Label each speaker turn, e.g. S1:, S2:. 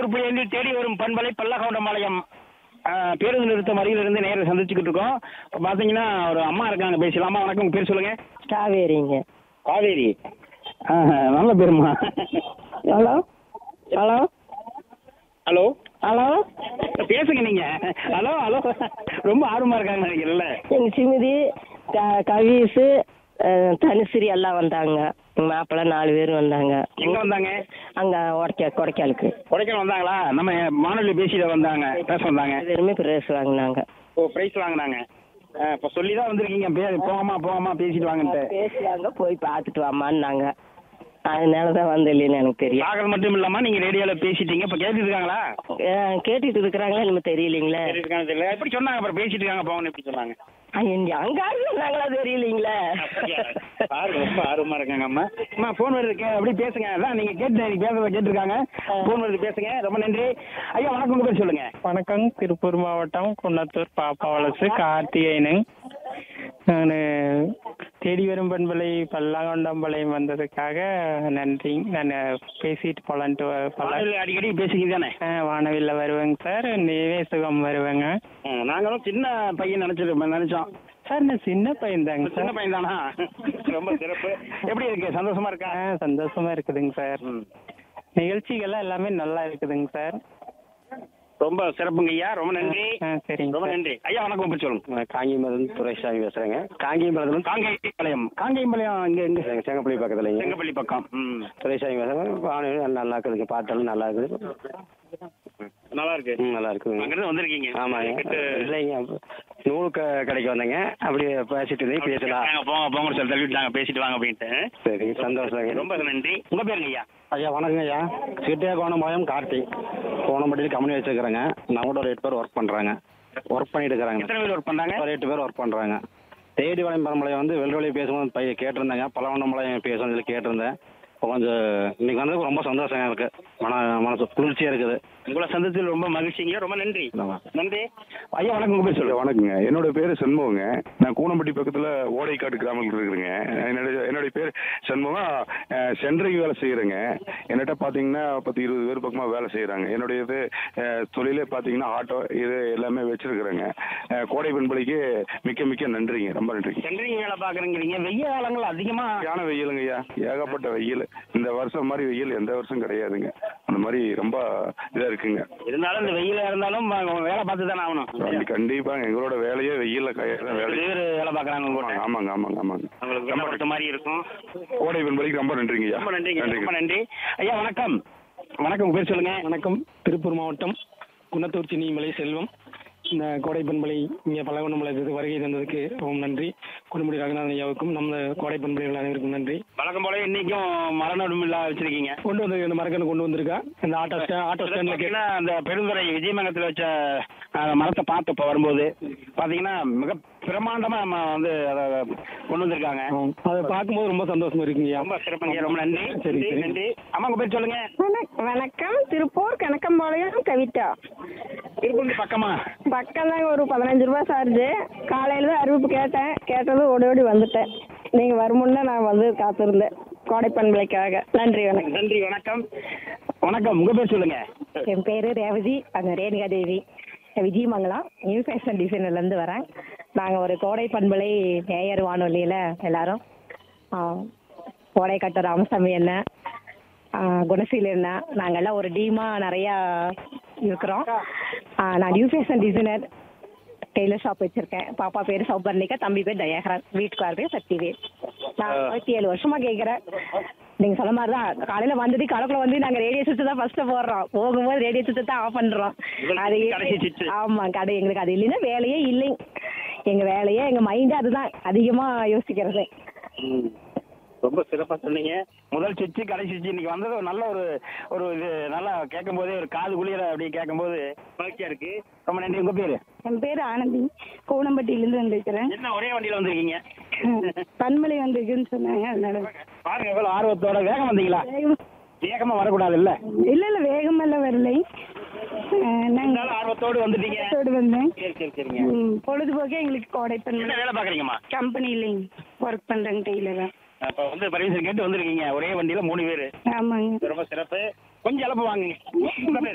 S1: திருப்புலியிலிருந்து தேடி வரும் பண்பலை பல்லகவுண்டம்பாளையம் ஆஹ், பேருந்து நிறுத்தம் அருகிலிருந்து நேரில் சந்திச்சுக்கிட்டு இருக்கோம் இப்போ பார்த்தீங்கன்னா ஒரு அம்மா இருக்காங்க பேசலாமா வணக்கம் உங்க பேர் சொல்லுங்க
S2: காவேரிங்க
S1: காவேரி ஆஹ், நல்ல பேருமா
S2: ஹலோ ஹலோ
S1: ஹலோ
S2: ஹலோ
S1: பேசுங்க நீங்க ஹலோ ஹலோ ரொம்ப ஆர்வமா இருக்காங்க நினைக்கிறேன்ல
S2: எங்க சிமிதி க- கவிஸு அஹ், தனுஸ்ரீ எல்லாம் வந்தாங்க எங்க மாப்பிள்ளை நாலு பேர் வந்தாங்க
S1: எங்க வந்தாங்க
S2: அங்க உடைக்க கொடைக்காலுக்கு
S1: கொடைக்கானல் வந்தாங்களா நம்ம மாணவி பேசிட வந்தாங்க பேச வந்தாங்க
S2: பேருமே பிரைஸ் வாங்கினாங்க
S1: ஓ பிரைஸ் வாங்கினாங்க இப்போ சொல்லி தான் வந்திருக்கீங்க பே போகாமா போகாமா பேசிட்டு வாங்கன்ட்டு
S2: பேசுவாங்க போய் பார்த்துட்டு வாமான்னாங்க அதனால தான் வந்து இல்லைன்னு எனக்கு தெரியும்
S1: பார்க்கறது மட்டும் இல்லாம நீங்க ரேடியோல பேசிட்டீங்க இப்ப கேட்டுட்டு இருக்காங்களா
S2: அஹ், கேட்டுட்டு இருக்கிறாங்களா நம்ம தெரியலீங்களே
S1: கேட்டுட்டு இருக்காங்க தெரியல எப்படி சொன்னாங்க அப்புறம் பேசிட்டு இருக்காங்க போகணும் எப்படி சொன்னாங்க
S2: அங்க சொன்னாங்களா தெரியலீங்களே
S1: பாருங்க ரொம்ப ஆர்வமா இருக்காங்க அம்மா அம்மா போன் வருது கே- அப்படி பேசுங்க அதான் நீங்க கேட்டு நீங்க பேசுறத கேட்டிருக்காங்க போன் வருது பேசுங்க ரொம்ப நன்றி ஐயா வணக்கம் உங்க பேர் சொல்லுங்க
S3: வணக்கம் திருப்பூர் மாவட்டம் குன்னத்தூர் பாப்பாவலசு கார்த்திகேயனுங்க நான் தேடி வரும் பண்பலை பல்லாங்கொண்டம்பாளையம் வந்ததுக்காக நன்றி நான் பேசிட்டு போலான்ட்டு வ- பல்லா
S1: வானொலி அடிக்கடி பேசுங்க தானே
S3: ஆ, வானவில்ல வருவேங்க சார் நிவேசுகம் வருவேங்க
S1: நாங்களும் சின்ன பையன் நினைச்சிருப்போம் நினைச்சோம்
S3: சார் நான் சின்ன பையன் தாங்க
S1: சின்ன
S3: சார்
S1: பையன் தானா ரொம்ப சிறப்பு எப்படி இருக்கு சந்தோஷமா இருக்கா
S3: ஆ சந்தோஷமா இருக்குதுங்க சார்
S1: ம்.
S3: நிகழ்ச்சிகள்லாம் எல்லாமே நல்லா இருக்குதுங்க சார்
S1: ரொம்ப சிறப்புங்க ஐயா ரொம்ப நன்றி
S3: ஆ சரிங்க
S1: ரொம்ப
S3: சார்
S1: நன்றி ஐயா வணக்கம் உங்க பேர் சொல்லுங்க
S4: காங்கியமரம் துரைசாமி பேசுறேங்க காங்கியமரத்துல
S1: காங்கேயம்பாளையம் காங்கேயம்பாளையம் இங்க எங்க
S4: செங்கப்பள்ளி பக்கத்துலங்க
S1: செங்கப்பள்ளி பக்கம் ம்
S4: துரைசாமி பேசுறேன் வானொலி நல்லா இருக்குதுங்க பாட்டெல்லாம் நல்லா இருக்குது
S1: நல்லா இருக்கு
S4: ம், நல்லா இருக்குதுங்க
S1: அங்கிருந்து வந்திருக்கீங்க
S4: ஆமாங்க
S1: கிட்ட-
S4: இல்லைங்க நூல் க கடைக்கு வந்தேங்க அப்படியே பேசிட்டு இருந்தேன் பேசலாம்
S1: நாங்க போங்க போங்க சொல்லி தள்ளிவிட்டாங்க பேசிட்டு வாங்க அப்படின்ட்டு
S4: சரி சந்தோஷங்க
S1: ரொம்ப நன்றி உங்க பேருங்க ஐயா
S4: ஐயா வணக்கங்க ஐயா சிட்டியா கோணம்பாளையம் கார்த்தி கோணம்பட்டியில் கம்பெனி வச்சுருக்கிறேங்க நான் கூட ஒரு எட்டு பேர் ஒர்க் பண்ணுறாங்க ஒர்க் பண்ணிட்டு இருக்கிறாங்க
S1: எத்தனை பேர் ஒர்க் பண்றாங்க
S4: ஒரு எட்டு பேர் ஒர்க் பண்ணுறாங்க தேடி வளையம் பரம்பளையம் வந்து வெள்ளவழி பேசும்போது பையன் கேட்டிருந்தேங்க பலவண்ணம்பாளையம் பேசணும்னு சொல்லி கேட்டிருந்தேன் இப்போ கொஞ்சம் இன்னைக்கு வந்ததுக்கு ரொம்ப சந்தோஷம் எனக்கு மன மனசு குளிர்ச்சியாக இருக்குது
S1: உங்களை சந்தத்தில் ரொம்ப மகிழ்ச்சிங்க ரொம்ப நன்றி
S4: ஆமா.
S1: நன்றி ஐயா வணக்கம் உங்க பேர் சொல்லுங்க
S5: வணக்கங்க என்னோட பேர் சண்முகங்க நான் கூனம்பட்டி பக்கத்தில் ஓடைக்காட்டு கிராமத்தில் இருக்கிறேங்க என்னுடைய என்னுடைய பேர் சண்முகம் அஹ், சென்ட்ரிங் வேலை செய்கிறேங்க என்கிட்ட பார்த்தீங்கன்னா பத்து இருபது பேர் பக்கமாக வேலை செய்கிறாங்க என்னுடைய இது அஹ், தொழிலே பார்த்தீங்கன்னா ஆட்டோ இது எல்லாமே வச்சிருக்கிறேங்க அஹ், கோடை பண்பலைக்கு மிக்க மிக்க நன்றிங்க ரொம்ப நன்றிங்க
S1: சென்ட்ரிங் வேலை பாக்குறீங்க வெய்ய காலங்கள் அதிகமா
S5: சரியான வெயிலுங்க ஐயா ஏகப்பட்ட வெயில் இந்த வருஷம் மாதிரி வெயில் எந்த வருஷம் கிடையாதுங்க அந்த மாதிரி ரொம்ப இதாக இருக்குங்க
S1: இருந்தாலும் இந்த வெயில இருந்தாலும் ம- வேலை பார்த்து தானே ஆகணும்
S5: கண்டி- கண்டிப்பா எங்களோட வேலையே வெயில்ல கையில வேலை
S1: பேர் வேலை பாக்குறாங்க உங்க
S5: ஆமாங்க ஆமாங்க ஆமாங்க
S1: உங்களுக்கு வேலை பார்த்த மாதிரி இருக்கும்
S5: கோடை பண்பலைக்கு ரொம்ப நன்றிங்க ஐயா
S1: ரொம்ப நன்றிங்க ரொம்ப நன்றி ஐயா வணக்கம் வணக்கம் உங்க பேர் சொல்லுங்க
S3: வணக்கம் திருப்பூர் மாவட்டம் குன்னத்தூர் சின்னிமலை செல்வம் இந்த கோடை பண்பலை இங்கே பல்லவனமலைக்கு வருகை தந்ததுக்கு ரொம்ப நன்றி குடும்படி ரங்கநாதன் ஐயாவுக்கும் நம்ம கோடை பண்பலைகள் அனைவருக்கும் நன்றி
S1: வழக்கம் போல இன்னைக்கும் மரணம் விழா வச்சிருக்கீங்க
S3: கொண்டு வந்து இந்த மரக்கன்று கொண்டு வந்திருக்கா இந்த ஆட்டோ ஸ்டாண்ட் ஆட்டோ ஸ்டாண்டில் கே
S1: பாத்தீங்கன்னா அந்த பெருந்துறை விஜயமங்கலத்தில் வச்ச அஹ், மரத்தை பார்த்து இப்போ வரும்போது பாத்தீங்கன்னா மிக பிரமாண்டமா நம்ம வந்து அதை கொண்டு வந்திருக்காங்க
S3: அதை பார்க்கும்போது ரொம்ப சந்தோஷமா இருக்குங்கய்யா
S1: ரொம்ப சிறப்புங்க ரொம்ப நன்றி
S3: சரி,
S1: நன்றி,
S3: சரி.
S1: நன்றி அம்மா உங்க பேர் சொல்லுங்க
S6: வணக்- வணக்கம் திருப்பூர் கணக்கம்பாளையம் கவிதா
S1: திருப்பூர் பக்கமா
S6: பக்கம் தாங்க ஒரு பதினஞ்சு ரூபா சார்ஜு காலையில் தான் அறிவிப்பு கேட்டேன் கேட்டது ஓடி ஓடி வந்துட்டேன் நீங்கள் வருமுன்னே நான் வந்து காத்திருந்தேன் கோடை பண்பலைக்காக நன்றி வணக்கம்
S1: நன்றி வணக்கம் வணக்கம் உங்க பேர் சொல்லுங்க
S7: என் பேர் ரேவதி அங்கே ரேணுகா தேவி விஜயமங்கலம் நியூ ஃபேஷன் டிசைனர்லேருந்து வரேன் நாங்கள் ஒரு கோடை பண்பலை நேயர் வானொலியில் எல்லாரும் ஆ, கோடை கட்ட ராமசாமி அண்ணன் ஆ, குணசீல் அண்ணன் நாங்கள் எல்லாம் ஒரு டீமாக நிறையா இருக்கிறோம் ஆ, நான் new fashion designer tailor shop வச்சுருக்கேன் பாப்பா பேர் சௌபர்ணிகா தம்பி பேர் தயாகரன் வீட்டுக்கார் பேர் சக்திவேல் நான் இருபத்தி ஏழு வருஷமா கேட்குறேன் நீங்க சொன்ன மாதிரி தான் காலையில வந்துட்டு கடைக்குள்ள வந்து நாங்க ரேடியோ சுவிட்ச் தான் ஃபர்ஸ்ட் போடுறோம் போகும்போது ரேடியோ சுவிட்ச் தான் ஆஃப் பண்றோம் அது
S1: கடைசி switch.
S7: ஆமா கடை எங்களுக்கு அது இல்லைன்னா வேலையே இல்லைங்க எங்க வேலையே எங்க மைண்ட் அதுதான் அதிகமா யோசிக்கிறது
S1: ரொம்ப சிறப்பா சொன்னீங்க முதல் சுவிட்ச் கடைசி சுவிட்ச் இன்னைக்கு வந்தது ஒரு நல்ல ஒரு ஒரு இது நல்லா கேட்கும் போதே ஒரு காது குளிர அப்படி கேட்கும் போது மகிழ்ச்சியா இருக்கு ரொம்ப நன்றி உங்க பேரு
S6: என் பேர் ஆனந்தி கோணம்பட்டியிலேருந்து வந்திருக்கிறேன்
S1: என்ன ஒரே வண்டியில வந்திருக்கீங்க
S6: பன்மலை வந்திருக்குன்னு சொன்னாங்க அதனால
S1: பாருங்க எவ்வளவு ஆர்வத்தோட வேகம் வந்தீங்களா வேகமா வரக்கூடாது இல்ல
S6: இல்லை இல்லை வேகமெல்லாம் வரலை நாங்கள்
S1: இருந்தாலும் ஆர்வத்தோடு வந்துட்டீங்க
S6: வந்தேன்
S1: சரி சரி சரிங்க
S6: ம், பொழுதுபோக்கே எங்களுக்கு கோடை
S1: என்ன
S6: பண்பலை
S1: வேலை பாக்குறீங்கம்மா
S6: கம்பெனிலைங்க ஒர்க் பண்ணுறேங்க டெய்லராக
S1: அப்ப வந்து பர்மிஷன் கேட்டு வந்திருக்கீங்க ஒரே வண்டியில மூணு பேரு
S6: ஆமாங்க
S1: ரொம்ப சிறப்பு கொஞ்சம் இழப்பு வாங்குங்க உங்க பேரு